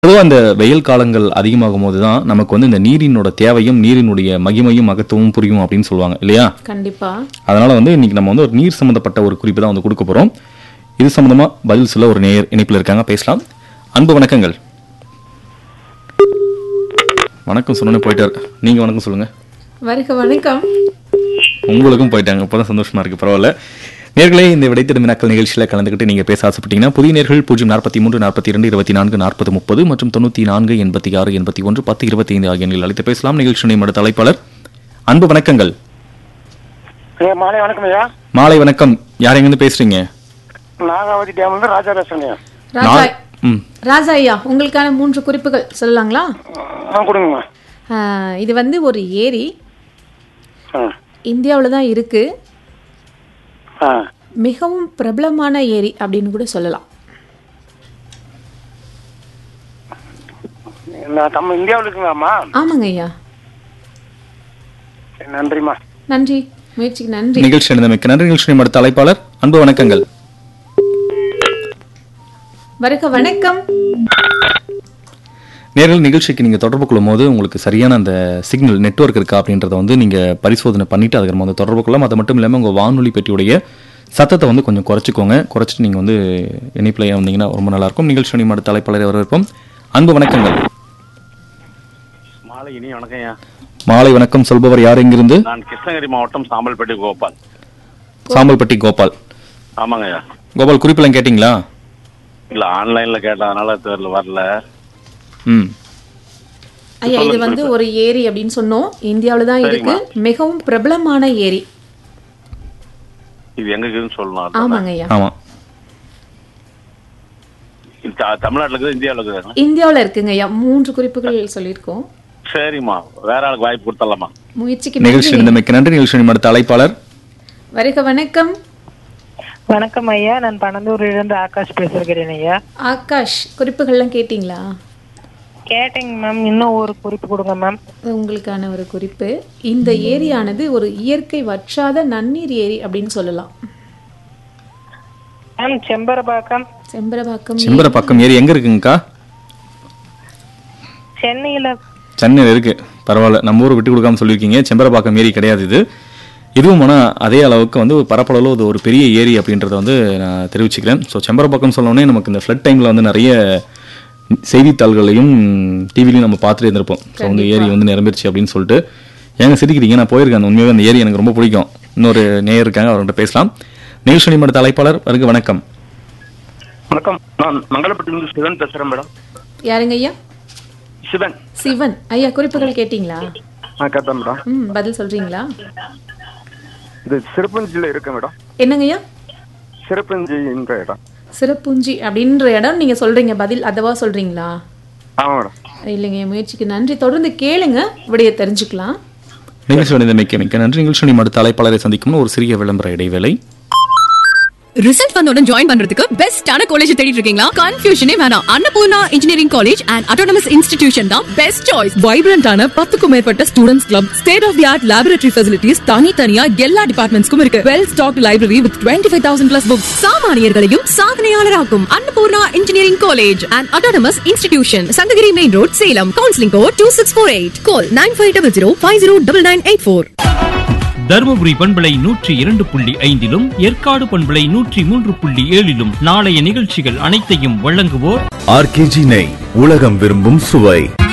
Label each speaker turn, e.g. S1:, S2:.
S1: பொதுவாக இந்த வெயில் காலங்கள் அதிகமாகும் போது தான் நமக்கு வந்து இந்த நீரினோட தேவையும் நீரினுடைய மகிமையும் மகத்துவமும் புரியும் அப்படின்னு சொல்லுவாங்க இல்லையா
S2: கண்டிப்பா
S1: அதனால வந்து இன்னைக்கு நம்ம வந்து ஒரு நீர் சம்பந்தப்பட்ட ஒரு குறிப்பு தான் வந்து கொடுக்க போறோம் இது சம்பந்தமா பதில் சொல்ல ஒரு நேர் இணைப்பில் இருக்காங்க பேசலாம் அன்பு வணக்கங்கள் வணக்கம் சொன்னோன்னே போயிட்டார் நீங்க வணக்கம் சொல்லுங்க
S2: வருக வணக்கம்
S1: உங்களுக்கும் போயிட்டாங்க இப்போதான் சந்தோஷமா இருக்கு பரவாயில்ல நேர்களே இந்த விடைத்திடும் வினாக்கள் நிகழ்ச்சியில் கலந்துக்கிட்டு நீங்க பேச ஆசைப்பட்டீங்கன்னா புதிய நேர்கள் பூஜ்ஜியம் நாற்பத்தி மூன்று நாற்பத்தி இரண்டு இருபத்தி நான்கு நாற்பது முப்பது மற்றும் தொண்ணூத்தி நான்கு எண்பத்தி ஆறு எண்பத்தி ஒன்று பத்து இருபத்தி ஐந்து ஆகிய எண்ணில் அழைத்து பேசலாம் நிகழ்ச்சி மடு தலைப்பாளர் அன்பு வணக்கங்கள்
S3: ஐயா மாலை வணக்கம் ஐயா
S1: மாலை வணக்கம் யார் எங்கேருந்து பேசுறீங்க
S3: நாகாவதி டேம்ல ராஜா பேசுறேன் ஐயா
S2: ராஜா
S1: நான்- ம்
S2: ராஜா ஐயா உங்களுக்கான மூன்று குறிப்புகள் சொல்லலாங்களா
S3: ஆ கொடுங்கம்மா
S2: ஆஹ், இது வந்து ஒரு ஏரி
S3: ஆ
S2: இந்தியாவில் தான் இருக்கு
S3: ஆ
S2: மிகவும் பிரபலமான ஏரி அப்படின்னு கூட சொல்லலாம்
S3: நான் நம்ம இந்தியாவில் இருக்குங்களாம்மா
S2: ஆமாங்க ஐயா
S3: சரி, நன்றிம்மா
S2: நன்றி முயற்சிக்கு நன்றி
S1: நிகழ்ச்சி இருந்தமைக்கு நன்றி நிகழ்ச்சி மடு அழைப்பாளர் அன்பு வணக்கங்கள்
S2: வருக வணக்கம்
S1: நேரில் நிகழ்ச்சிக்கு நீங்க தொடர்பு கொள்ளும் போது உங்களுக்கு சரியான அந்த சிக்னல் நெட்வொர்க் இருக்கா அப்படின்றத வந்து நீங்க பரிசோதனை பண்ணிட்டு அதுக்கு நம்ம வந்து தொடர்பு கொள்ளலாம் அது மட்டும் இல்லாமல் உங்க வானொலி பெட்டியுடைய சத்தத்தை வந்து கொஞ்சம் குறைச்சிக்கோங்க குறைச்சிட்டு நீங்க வந்து இணைப்பில் வந்தீங்கன்னா ரொம்ப நல்லா இருக்கும் நிகழ்ச்சி மடு தலைப்பாளரை வரவேற்போம் அன்பு வணக்கங்கள்
S4: மாலை இனி வணக்கம் ஐயா
S1: மாலை வணக்கம் சொல்பவர் யார் எங்கிருந்து
S4: நான் கிருஷ்ணகிரி மாவட்டம் சாம்பல்பட்டி கோபால்
S1: சாம்பல்பட்டி கோபால்
S4: ஆமாங்க ஐயா
S1: கோபால் குறிப்பெல்லாம் கேட்டிங்களா
S4: இல்ல ஆன்லைன்ல கேட்டதுனால தெரியல வரல
S1: ம்
S2: ஐயா இது வந்து ஒரு ஏரி அப்படின்னு சொன்னோம் இந்தியாவில் தான் இருக்கு மிகவும் பிரபலமான ஏரி
S4: இது எங்க இருக்குதுன்னு சொல்லணும் அதான்.
S2: ஆமாங்க ஐயா
S1: ஆமாம்
S4: இது த- தமிழ்நாட்டுல இருக்குது இந்தியாவுல இருக்குது
S2: இந்தியாவில் இருக்குங்க ஐயா மூன்று குறிப்புகள் சொல்லியிருக்கோம்
S4: சரிம்மா வேற ஆளுக்கு வாய்ப்பு கொடுத்துடலாமா
S2: முயற்சிக்கு
S1: நிகழ்ச்சி
S2: நன்றி
S1: இருந்தமைக்கு நன்றி நிகழ்ச்சி மடு அழைப்பாளர்
S2: வருக வணக்கம்
S5: வணக்கம் ஐயா நான் பனந்தூரிலிருந்து ஆகாஷ் பேசுகிறேன் ஐயா
S2: ஆகாஷ் குறிப்புகள்லாம் கேட்டிங்களா
S5: கேட்டேங்க மேம் இன்னும் ஒரு குறிப்பு கொடுங்க மேம்
S2: உங்களுக்கான ஒரு குறிப்பு இந்த ஏரியானது ஒரு இயற்கை வற்றாத நன்னீர் ஏரி அப்படின்னு சொல்லலாம்
S5: மேம் செம்பரபாக்கம்
S2: செம்பரபாக்கம்
S1: செம்பர பக்கம் ஏரி எங்க இருக்குங்கக்கா
S5: சென்னையில
S1: சென்னையில் இருக்கு பரவாயில்ல நம்ம ஊரை விட்டு கொடுக்காம சொல்லியிருக்கீங்க செம்பரப்பாக்கம் ஏரி கிடையாது இது இதுவும் ஆனால் அதே அளவுக்கு வந்து ஒரு பரப்பளவில் இது ஒரு பெரிய ஏரி அப்படின்றத வந்து நான் தெரிவிச்சுக்கிறேன் ஸோ செம்பரப்பாக்கம் சொன்னோடனே நமக்கு இந்த ஃப்ளட் டைமில் வந்து நிறைய செய்தித்தாள்களையும் டிவிலையும் நம்ம பார்த்துட்டு இருந்திருப்போம் ஸோ வந்து ஏரி வந்து நிரம்பிருச்சு அப்படின்னு சொல்லிட்டு ஏங்க சிரிக்கிறீங்க நான் போயிருக்கேன் உண்மையாகவே அந்த ஏரி எனக்கு ரொம்ப பிடிக்கும் இன்னொரு நேயர் இருக்காங்க அவர்கிட்ட பேசலாம் நிகழ்ச்சி மட தலைப்பாளர் வருக வணக்கம்
S3: வணக்கம் நான் மங்களப்பட்டிலிருந்து சிவன் பேசுறேன் மேடம்
S2: யாருங்க ஐயா
S3: சிவன்
S2: சிவன் ஐயா குறிப்புகள் கேட்டிங்களா
S3: ஆ கேட்டேன் மேடம்
S2: ம் பதில் சொல்றீங்களா
S3: இது சிறப்பஞ்சியில் இருக்கு மேடம்
S2: என்னங்க ஐயா
S3: சிறப்பஞ்சின்ற இடம்
S2: சிறப்புஞ்சி அப்படின்ற இடம் நீங்க சொல்றீங்க பதில் அதவா சொல்றீங்களா
S3: ஆமாம் மேடம்
S2: இல்லைங்க என் முயற்சிக்கு நன்றி தொடர்ந்து கேளுங்க விடைய தெரிஞ்சுக்கலாம்
S1: நிகழ்ச்சி மிக்க மிக்க நன்றி நிகழ்ச்சி மட தலைப்பாளரை சந்திக்கும்னு ஒரு சிறிய விளம்பர இடைவேளை
S6: ரிசல்ட் வந்தோட ஜாயின் பண்றதுக்கு பெஸ்டான காலேஜ் தேடிட்டு இருக்கீங்களா கன்ஃபியூஷனே வேணாம் Annapoorna engineering college and autonomous institution தான் பெஸ்ட் சாய்ஸ் வைப்ரண்டான பத்துக்கும் மேற்பட்ட students club state of the art laboratory facilities தனித்தனியா எல்லா டிபார்ட்மெண்ட்ஸ்க்கும் இருக்கு well stock library with twenty five thousand plus books சாமானியர்களையும் சாதனையாளராக்கும் Annapoorna engineering college and autonomous institution Sankagiri main road Salem counselling code two six four eight call nine five double zero five zero double nine eight four
S7: Dharmapuri பண்பலை நூற்றி இரண்டு புள்ளி ஐந்திலும் ஏற்காடு பண்பலை நூற்றி மூன்று புள்ளி ஏழிலும் நாளைய நிகழ்ச்சிகள் அனைத்தையும் வழங்குவோர்
S8: ஆர்கேஜி நெய் உலகம் விரும்பும் சுவை